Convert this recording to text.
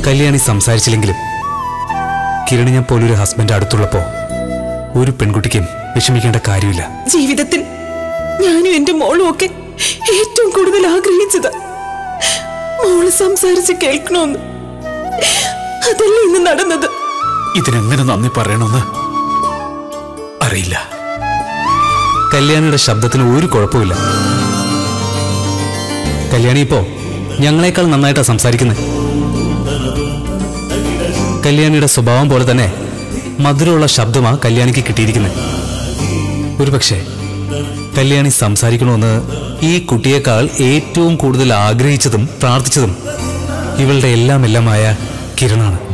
കല്യാണി സംസാരിച്ചില്ലെങ്കിലും കിരണി ഞാൻ പോലൊരു ഹസ്ബൻഡ് അടുത്തുള്ളപ്പോ ഒരു പെൺകുട്ടിക്കും വിഷമിക്കേണ്ട കാര്യമില്ല ജീവിതത്തിൽ ഞാനും എന്റെ മോളും ഒക്കെ ഏറ്റവും കൂടുതൽ ആഗ്രഹിച്ചത് മോള് സംസാരിച്ച് കേൾക്കണമെന്ന് അതല്ലേ ഇന്ന് നടന്നത് ഇതിനെങ്ങനെ നന്ദി പറയണമെന്ന് അറിയില്ല കല്യാണിയുടെ ശബ്ദത്തിന് ഒരു കുഴപ്പമില്ല കല്യാണി ഇപ്പോ ഞങ്ങളെക്കാൾ നന്നായിട്ടാ സംസാരിക്കുന്നത് കല്യാണിയുടെ സ്വഭാവം പോലെ തന്നെ മധുരമുള്ള ശബ്ദമാ കല്യാണിക്ക് കിട്ടിയിരിക്കുന്നത് ഒരുപക്ഷെ കല്യാണി സംസാരിക്കണമെന്ന് ഈ കുട്ടിയേക്കാൾ ഏറ്റവും കൂടുതൽ ആഗ്രഹിച്ചതും പ്രാർത്ഥിച്ചതും ഇവളുടെ എല്ലാം എല്ലാമായ കിരണാണ്